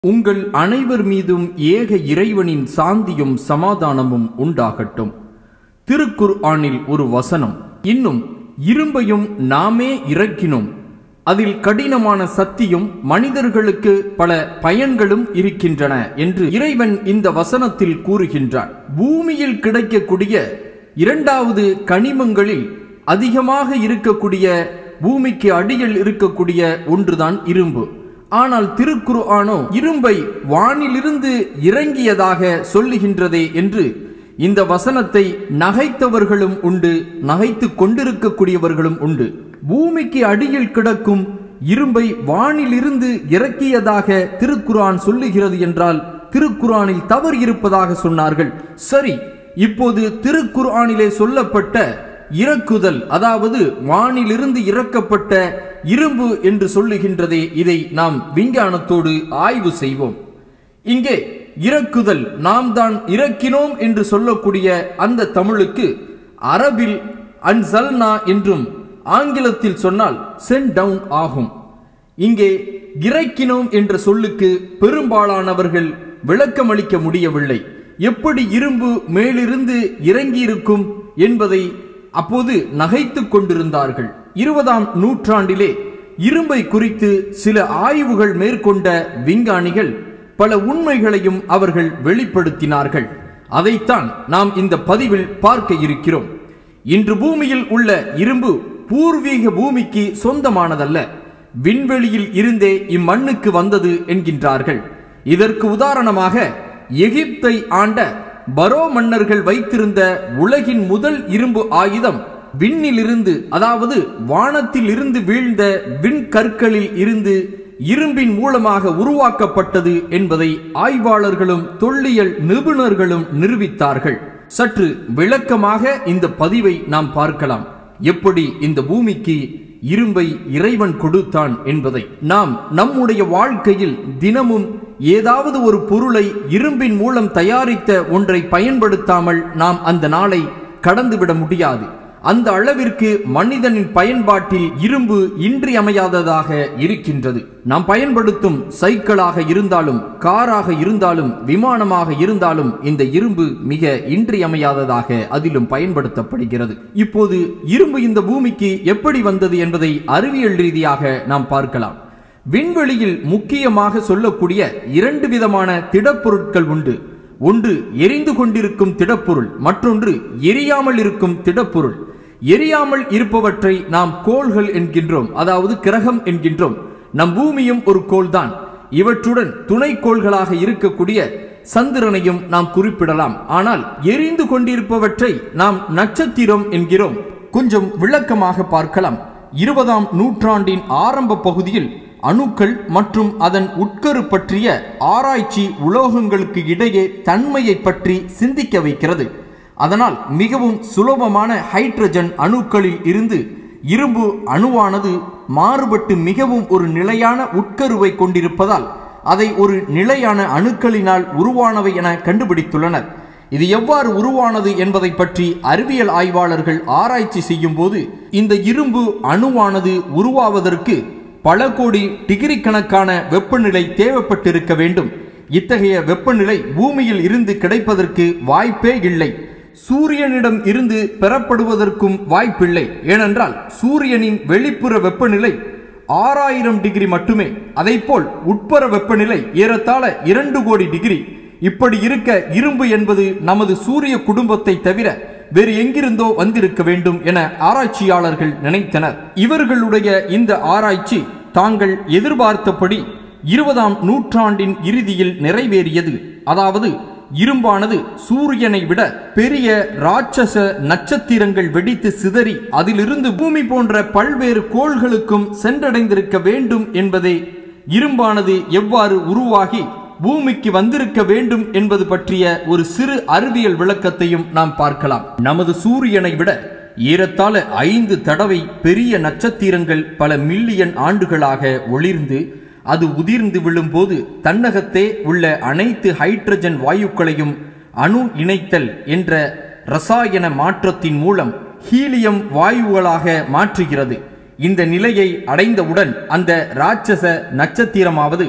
உங்கள் அனைவர் மீதும் ஏக இறைவனின் சாந்தியும் சமாதானமும் உண்டாகட்டும் திருக்குர் ஆனில் ஒரு வசனம் இன்னும் இரும்பையும் நாமே இறக்கினோம் அதில் கடினமான சக்தியும் மனிதர்களுக்கு பல பயன்களும் இருக்கின்றன என்று இறைவன் இந்த வசனத்தில் கூறுகின்றான் பூமியில் கிடைக்கக்கூடிய இரண்டாவது கனிமங்களில் அதிகமாக இருக்கக்கூடிய பூமிக்கு அடியில் இருக்கக்கூடிய ஒன்றுதான் இரும்பு ஆனால் திருக்குரு ஆனோ இரும்பை வானிலிருந்து இறங்கியதாக சொல்லுகின்றதே என்று இந்த வசனத்தை நகைத்தவர்களும் உண்டு நகைத்து கொண்டிருக்கக்கூடியவர்களும் உண்டு பூமிக்கு அடியில் கிடக்கும் இரும்பை வானிலிருந்து இறக்கியதாக திருக்குரான் சொல்லுகிறது என்றால் திருக்குரானில் தவறு இருப்பதாக சொன்னார்கள் சரி இப்போது திருக்குர்ஆனிலே சொல்லப்பட்ட இறக்குதல் அதாவது வானிலிருந்து இறக்கப்பட்ட இரும்பு என்று சொல்லுகின்றதே இதை நாம் விஞ்ஞானத்தோடு ஆய்வு செய்வோம் இங்கே இறக்குதல் நாம் தான் இறக்கினோம் என்று சொல்லக்கூடிய அந்த தமிழுக்கு அரபில் அன்சல்னா என்றும் ஆங்கிலத்தில் சொன்னால் சென்ட் டவுன் ஆகும் இங்கே இறக்கினோம் என்ற சொல்லுக்கு பெரும்பாலானவர்கள் விளக்கமளிக்க முடியவில்லை எப்படி இரும்பு மேலிருந்து இறங்கியிருக்கும் என்பதை அப்போது நகைத்துக் கொண்டிருந்தார்கள் இருபதாம் நூற்றாண்டிலே இரும்பை குறித்து சில ஆய்வுகள் மேற்கொண்ட விஞ்ஞானிகள் பல உண்மைகளையும் அவர்கள் வெளிப்படுத்தினார்கள் அதைத்தான் நாம் இந்த பதிவில் பார்க்க இருக்கிறோம் இன்று பூமியில் உள்ள இரும்பு பூர்வீக பூமிக்கு சொந்தமானதல்ல விண்வெளியில் இருந்தே இம்மண்ணுக்கு வந்தது என்கின்றார்கள் இதற்கு உதாரணமாக எகிப்தை ஆண்ட பரோ மன்னர்கள் வைத்திருந்த உலகின் முதல் இரும்பு ஆயுதம் விண்ணிலிருந்து அதாவது வானத்தில் இருந்து வீழ்ந்த விண்கற்களில் இருந்து இரும்பின் மூலமாக உருவாக்கப்பட்டது என்பதை ஆய்வாளர்களும் தொல்லியல் நிபுணர்களும் நிரூபித்தார்கள் சற்று விளக்கமாக இந்த பதிவை நாம் பார்க்கலாம் எப்படி இந்த பூமிக்கு இரும்பை இறைவன் கொடுத்தான் என்பதை நாம் நம்முடைய வாழ்க்கையில் தினமும் ஏதாவது ஒரு பொருளை இரும்பின் மூலம் தயாரித்த ஒன்றை பயன்படுத்தாமல் நாம் அந்த நாளை கடந்துவிட முடியாது அந்த அளவிற்கு மனிதனின் பயன்பாட்டில் இரும்பு இன்றியமையாததாக இருக்கின்றது நாம் பயன்படுத்தும் சைக்கிளாக இருந்தாலும் காராக இருந்தாலும் விமானமாக இருந்தாலும் இந்த இரும்பு மிக இன்றியமையாததாக அதிலும் பயன்படுத்தப்படுகிறது இப்போது இரும்பு இந்த பூமிக்கு எப்படி வந்தது என்பதை அறிவியல் ரீதியாக நாம் பார்க்கலாம் விண்வெளியில் முக்கியமாக சொல்லக்கூடிய இரண்டு விதமான திடப்பொருட்கள் உண்டு ஒன்று எரிந்து கொண்டிருக்கும் திடப்பொருள் மற்றொன்று எரியாமல் இருக்கும் திடப்பொருள் எரியாமல் இருப்பவற்றை நாம் கோள்கள் என்கின்றோம் அதாவது கிரகம் என்கின்றோம் நம் பூமியும் ஒரு கோள்தான் இவற்றுடன் துணை கோள்களாக இருக்கக்கூடிய சந்திரனையும் நாம் குறிப்பிடலாம் ஆனால் எரிந்து கொண்டிருப்பவற்றை நாம் நட்சத்திரம் என்கிறோம் கொஞ்சம் விளக்கமாக பார்க்கலாம் இருபதாம் நூற்றாண்டின் ஆரம்ப பகுதியில் அணுக்கள் மற்றும் அதன் உட்கரு பற்றிய ஆராய்ச்சி உலோகங்களுக்கு இடையே தன்மையை பற்றி சிந்திக்க வைக்கிறது அதனால் மிகவும் சுலபமான ஹைட்ரஜன் அணுக்களில் இருந்து இரும்பு அணுவானது மாறுபட்டு மிகவும் ஒரு நிலையான உட்கருவை கொண்டிருப்பதால் அதை ஒரு நிலையான அணுக்களினால் உருவானவை என கண்டுபிடித்துள்ளனர் இது எவ்வாறு உருவானது என்பதை பற்றி அறிவியல் ஆய்வாளர்கள் ஆராய்ச்சி செய்யும் போது இந்த இரும்பு அணுவானது உருவாவதற்கு பல கோடி டிகிரி கணக்கான வெப்பநிலை தேவைப்பட்டிருக்க வேண்டும் இத்தகைய வெப்பநிலை பூமியில் இருந்து கிடைப்பதற்கு வாய்ப்பே இல்லை சூரியனிடம் இருந்து பெறப்படுவதற்கும் வாய்ப்பில்லை ஏனென்றால் சூரியனின் வெளிப்புற வெப்பநிலை ஆறாயிரம் டிகிரி மட்டுமே அதைப்போல் உட்புற வெப்பநிலை ஏறத்தாழ இரண்டு கோடி டிகிரி இப்படி இருக்க இரும்பு என்பது நமது சூரிய குடும்பத்தை தவிர வேறு எங்கிருந்தோ வந்திருக்க வேண்டும் என ஆராய்ச்சியாளர்கள் நினைத்தனர் இவர்களுடைய இந்த ஆராய்ச்சி தாங்கள் எதிர்பார்த்தபடி இருபதாம் நூற்றாண்டின் இறுதியில் நிறைவேறியது அதாவது இரும்பானது சூரியனை விட பெரிய ராட்சச நட்சத்திரங்கள் வெடித்து சிதறி அதிலிருந்து பூமி போன்ற பல்வேறு கோள்களுக்கும் சென்றடைந்திருக்க வேண்டும் என்பதே இரும்பானது எவ்வாறு உருவாகி பூமிக்கு வந்திருக்க வேண்டும் என்பது பற்றிய ஒரு சிறு அறிவியல் விளக்கத்தையும் நாம் பார்க்கலாம் நமது சூரியனை விட ஏறத்தாழ ஐந்து தடவை பெரிய நட்சத்திரங்கள் பல மில்லியன் ஆண்டுகளாக ஒளிர்ந்து அது உதிர்ந்து விழும்போது தன்னகத்தே உள்ள அனைத்து ஹைட்ரஜன் வாயுக்களையும் அணு இணைத்தல் என்ற ரசாயன மாற்றத்தின் மூலம் ஹீலியம் வாயுகளாக மாற்றுகிறது இந்த நிலையை அடைந்தவுடன் அந்த ராட்சச நட்சத்திரமாவது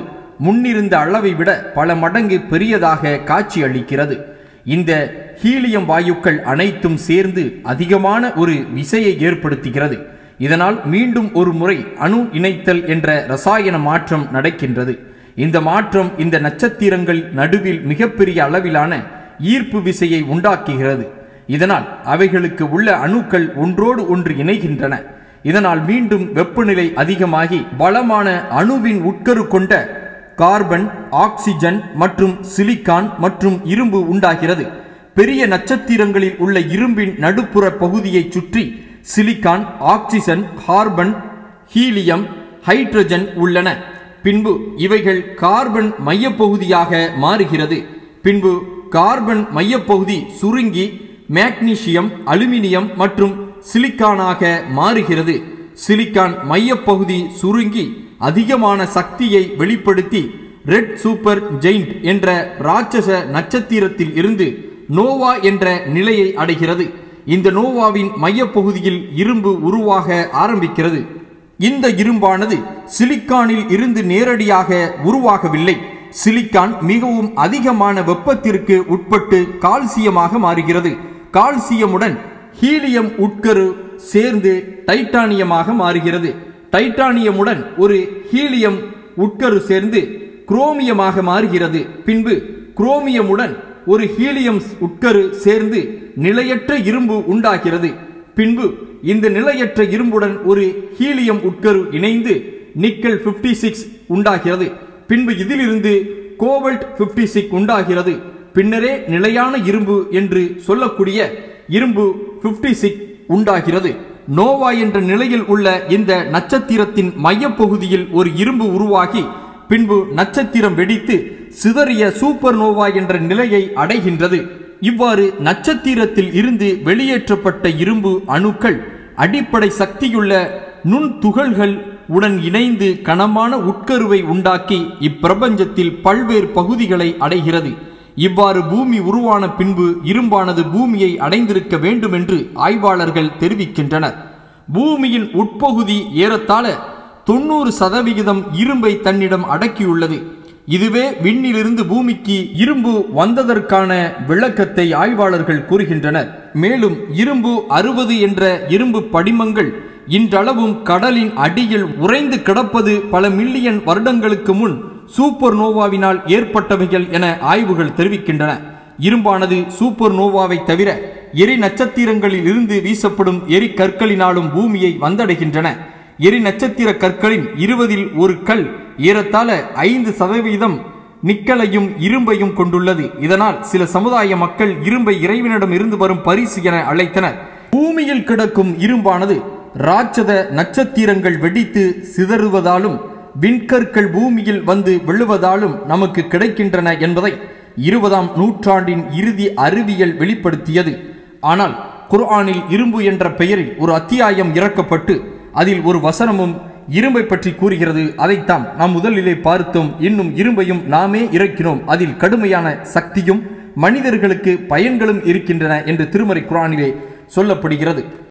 முன்னிருந்த அளவை விட பல மடங்கு பெரியதாக காட்சி அளிக்கிறது இந்த ஹீலியம் வாயுக்கள் அனைத்தும் சேர்ந்து அதிகமான ஒரு விசையை ஏற்படுத்துகிறது இதனால் மீண்டும் ஒரு முறை அணு இணைத்தல் என்ற ரசாயன மாற்றம் நடக்கின்றது இந்த மாற்றம் இந்த நட்சத்திரங்கள் நடுவில் மிகப்பெரிய அளவிலான ஈர்ப்பு விசையை உண்டாக்குகிறது இதனால் அவைகளுக்கு உள்ள அணுக்கள் ஒன்றோடு ஒன்று இணைகின்றன இதனால் மீண்டும் வெப்பநிலை அதிகமாகி பலமான அணுவின் உட்கரு கொண்ட கார்பன் ஆக்சிஜன் மற்றும் சிலிக்கான் மற்றும் இரும்பு உண்டாகிறது பெரிய நட்சத்திரங்களில் உள்ள இரும்பின் நடுப்புற பகுதியை சுற்றி silicon oxygen carbon helium hydrogen உள்ளன பின்பு இவைகள் கார்பன் மையப்பகுதியாக மாறுகிறது பின்பு கார்பன் மையப்பகுதி சுருங்கி மேக்னீசியம் அலுமினியம் மற்றும் சிலிக்கானாக மாறுகிறது சிலிக்கான் மையப்பகுதி சுருங்கி அதிகமான சக்தியை வெளிப்படுத்தி ரெட் சூப்பர் ஜெயிண்ட் என்ற ராட்சச நட்சத்திரத்தில் இருந்து நோவா என்ற நிலையை அடைகிறது இந்த நோவாவின் மையப்பகுதியில் இரும்பு உருவாக ஆரம்பிக்கிறது இந்த இரும்பானது சிலிக்கானில் இருந்து நேரடியாக உருவாகவில்லை சிலிக்கான் மிகவும் அதிகமான வெப்பத்திற்கு உட்பட்டு கால்சியமாக மாறுகிறது கால்சியமுடன் ஹீலியம் உட்கரு சேர்ந்து டைட்டானியமாக மாறுகிறது டைட்டானியமுடன் ஒரு ஹீலியம் உட்கரு சேர்ந்து குரோமியமாக மாறுகிறது பின்பு குரோமியமுடன் ஒரு ஹீலியம் உட்கரு சேர்ந்து நிலையற்ற இரும்பு உண்டாகிறது பின்பு இந்த நிலையற்ற இரும்புடன் ஒரு ஹீலியம் உட்கரு இணைந்து நிக்கல் 56 சிக்ஸ் உண்டாகிறது பின்பு இதிலிருந்து கோவல்ட் 56 சிக்ஸ் உண்டாகிறது பின்னரே நிலையான இரும்பு என்று சொல்லக்கூடிய இரும்பு 56 சிக்ஸ் உண்டாகிறது நோவா என்ற நிலையில் உள்ள இந்த நட்சத்திரத்தின் மையப்பகுதியில் ஒரு இரும்பு உருவாகி பின்பு நட்சத்திரம் வெடித்து சிதறிய சூப்பர் நோவா என்ற நிலையை அடைகின்றது இவ்வாறு நட்சத்திரத்தில் இருந்து வெளியேற்றப்பட்ட இரும்பு அணுக்கள் அடிப்படை சக்தியுள்ள நுண்துகள்கள் உடன் இணைந்து கனமான உட்கருவை உண்டாக்கி இப்பிரபஞ்சத்தில் பல்வேறு பகுதிகளை அடைகிறது இவ்வாறு பூமி உருவான பின்பு இரும்பானது பூமியை அடைந்திருக்க வேண்டும் என்று ஆய்வாளர்கள் தெரிவிக்கின்றனர் பூமியின் உட்பகுதி ஏறத்தாழ தொண்ணூறு சதவிகிதம் இரும்பை தன்னிடம் அடக்கியுள்ளது இதுவே விண்ணிலிருந்து பூமிக்கு இரும்பு வந்ததற்கான விளக்கத்தை ஆய்வாளர்கள் கூறுகின்றனர் மேலும் இரும்பு அறுபது என்ற இரும்பு படிமங்கள் இன்றளவும் கடலின் அடியில் உறைந்து கிடப்பது பல மில்லியன் வருடங்களுக்கு முன் சூப்பர் நோவாவினால் ஏற்பட்டவைகள் என ஆய்வுகள் தெரிவிக்கின்றன இரும்பானது சூப்பர் நோவாவை தவிர எரி நட்சத்திரங்களில் இருந்து வீசப்படும் எரி கற்களினாலும் பூமியை வந்தடைகின்றன எரி நட்சத்திர கற்களின் இருபதில் ஒரு கல் ஏறத்தாழ ஐந்து சதவீதம் நிக்கலையும் இரும்பையும் கொண்டுள்ளது இதனால் சில சமுதாய மக்கள் இரும்பை இறைவனிடம் இருந்து வரும் பரிசு என அழைத்தனர் பூமியில் கிடக்கும் இரும்பானது ராட்சத நட்சத்திரங்கள் வெடித்து சிதறுவதாலும் விண்கற்கள் பூமியில் வந்து விழுவதாலும் நமக்கு கிடைக்கின்றன என்பதை இருபதாம் நூற்றாண்டின் இறுதி அறிவியல் வெளிப்படுத்தியது ஆனால் குர்ஆனில் இரும்பு என்ற பெயரில் ஒரு அத்தியாயம் இறக்கப்பட்டு அதில் ஒரு வசனமும் இரும்பை பற்றி கூறுகிறது அதைத்தான் நாம் முதலிலே பார்த்தோம் இன்னும் இரும்பையும் நாமே இறக்கினோம் அதில் கடுமையான சக்தியும் மனிதர்களுக்கு பயன்களும் இருக்கின்றன என்று திருமறை குர்ஆனிலே சொல்லப்படுகிறது